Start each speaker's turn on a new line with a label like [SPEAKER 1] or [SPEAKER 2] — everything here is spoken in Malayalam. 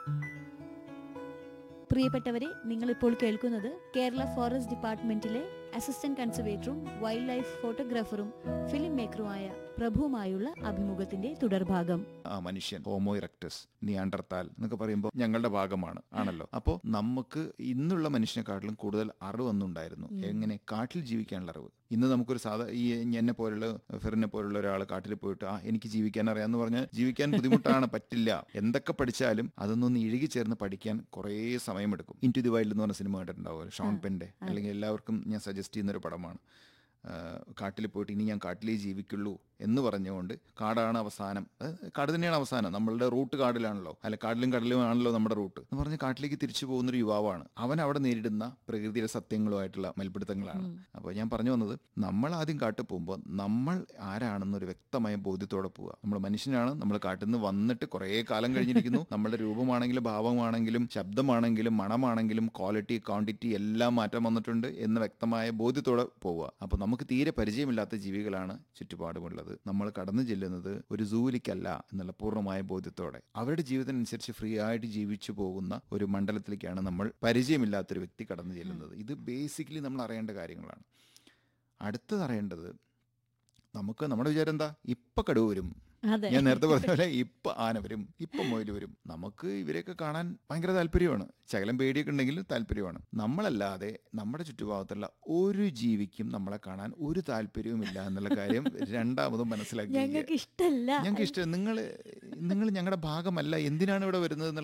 [SPEAKER 1] പ്രിയപ്പെട്ടവരെ നിങ്ങളിപ്പോൾ കേൾക്കുന്നത് കേരള ഫോറസ്റ്റ് ഡിപ്പാർട്ട്മെന്റിലെ അസിസ്റ്റന്റ് കൺസർവേറ്ററും വൈൽഡ് ലൈഫ് ഫോട്ടോഗ്രാഫറും ഫിലിം മേക്കറുമായ പ്രഭുവുമായുള്ള അഭിമുഖത്തിന്റെ തുടർഭാഗം
[SPEAKER 2] ആ മനുഷ്യൻ ഹോമോ ഇറക്ടസ് നിയാണ്ടർത്താൽ എന്നൊക്കെ പറയുമ്പോൾ ഞങ്ങളുടെ ഭാഗമാണ് ആണല്ലോ അപ്പോൾ നമുക്ക് ഇന്നുള്ള മനുഷ്യനെക്കാട്ടിലും കൂടുതൽ അറിവ് അന്നുണ്ടായിരുന്നു എങ്ങനെ കാട്ടിൽ ജീവിക്കാനുള്ള അറിവ് ഇന്ന് നമുക്കൊരു സാധാ ഈ എന്നെ പോലുള്ള ഫെറിനെ പോലുള്ള ഒരാൾ കാട്ടിൽ പോയിട്ട് ആ എനിക്ക് ജീവിക്കാൻ അറിയാന്ന് പറഞ്ഞാൽ ജീവിക്കാൻ ബുദ്ധിമുട്ടാണ് പറ്റില്ല എന്തൊക്കെ പഠിച്ചാലും അതൊന്നും ഇഴുകി ചേർന്ന് പഠിക്കാൻ കുറേ സമയമെടുക്കും ഇൻ ടു ദി വൈൽഡ് എന്ന് പറഞ്ഞ സിനിമ കണ്ടിട്ടുണ്ടാവുമല്ലോ ഷോൺ പെന്റെ അല്ലെങ്കിൽ എല്ലാവർക്കും ഞാൻ സജസ്റ്റ് ചെയ്യുന്ന ഒരു പടമാണ് കാട്ടിൽ പോയിട്ട് ഇനി ഞാൻ കാട്ടിലേ ജീവിക്കുള്ളൂ എന്ന് പറഞ്ഞുകൊണ്ട് കാടാണ് അവസാനം അത് കാട് തന്നെയാണ് അവസാനം നമ്മളുടെ റൂട്ട് കാടിലാണല്ലോ അല്ല കാട്ടിലും കടലും ആണല്ലോ നമ്മുടെ റൂട്ട് എന്ന് പറഞ്ഞ് കാട്ടിലേക്ക് തിരിച്ചു പോകുന്നൊരു യുവാവാണ് അവൻ അവിടെ നേരിടുന്ന പ്രകൃതിയുടെ സത്യങ്ങളുമായിട്ടുള്ള മൽപ്പിടുത്തങ്ങളാണ് അപ്പോൾ ഞാൻ പറഞ്ഞു വന്നത് നമ്മൾ ആദ്യം കാട്ടിൽ പോകുമ്പോൾ നമ്മൾ ആരാണെന്നൊരു വ്യക്തമായ ബോധ്യത്തോടെ പോവുക നമ്മൾ മനുഷ്യനാണ് നമ്മൾ കാട്ടിൽ നിന്ന് വന്നിട്ട് കുറേ കാലം കഴിഞ്ഞിരിക്കുന്നു നമ്മുടെ രൂപമാണെങ്കിലും ഭാവമാണെങ്കിലും ശബ്ദമാണെങ്കിലും മണമാണെങ്കിലും ക്വാളിറ്റി ക്വാണ്ടിറ്റി എല്ലാം മാറ്റം വന്നിട്ടുണ്ട് എന്ന വ്യക്തമായ ബോധ്യത്തോടെ പോവുക അപ്പോൾ നമുക്ക് തീരെ പരിചയമില്ലാത്ത ജീവികളാണ് ചുറ്റുപാടുമുള്ളത് നമ്മൾ കടന്നു ചെല്ലുന്നത് ഒരു സൂവിലേക്കല്ല എന്നുള്ള പൂർണ്ണമായ ബോധ്യത്തോടെ അവരുടെ ജീവിതത്തിനനുസരിച്ച് ഫ്രീ ആയിട്ട് ജീവിച്ചു പോകുന്ന ഒരു മണ്ഡലത്തിലേക്കാണ് നമ്മൾ പരിചയമില്ലാത്തൊരു വ്യക്തി കടന്നു ചെല്ലുന്നത് ഇത് ബേസിക്കലി നമ്മൾ അറിയേണ്ട കാര്യങ്ങളാണ് അടുത്തത് അറിയേണ്ടത് നമുക്ക് നമ്മുടെ വിചാരം എന്താ ഇപ്പൊ കടുവ വരും
[SPEAKER 1] അതെ
[SPEAKER 2] ഞാൻ നേരത്തെ പറഞ്ഞ പോലെ ഇപ്പൊ ആന വരും ഇപ്പൊ മൊയിൽ വരും നമുക്ക് ഇവരെയൊക്കെ കാണാൻ ഭയങ്കര താല്പര്യമാണ് ശകലം പേടിയൊക്കെ ഉണ്ടെങ്കിൽ താല്പര്യമാണ് നമ്മളല്ലാതെ നമ്മുടെ ചുറ്റുഭാഗത്തുള്ള ഒരു ജീവിക്കും നമ്മളെ കാണാൻ ഒരു താല്പര്യവുമില്ല എന്നുള്ള കാര്യം രണ്ടാമതും മനസ്സിലാക്കി
[SPEAKER 1] ഞങ്ങൾക്ക് ഇഷ്ടല്ല
[SPEAKER 2] ഞങ്ങൾക്ക് ഇഷ്ടം നിങ്ങൾ നിങ്ങൾ ഞങ്ങളുടെ ഭാഗമല്ല എന്തിനാണ് ഇവിടെ വരുന്നത് എന്നുള്ള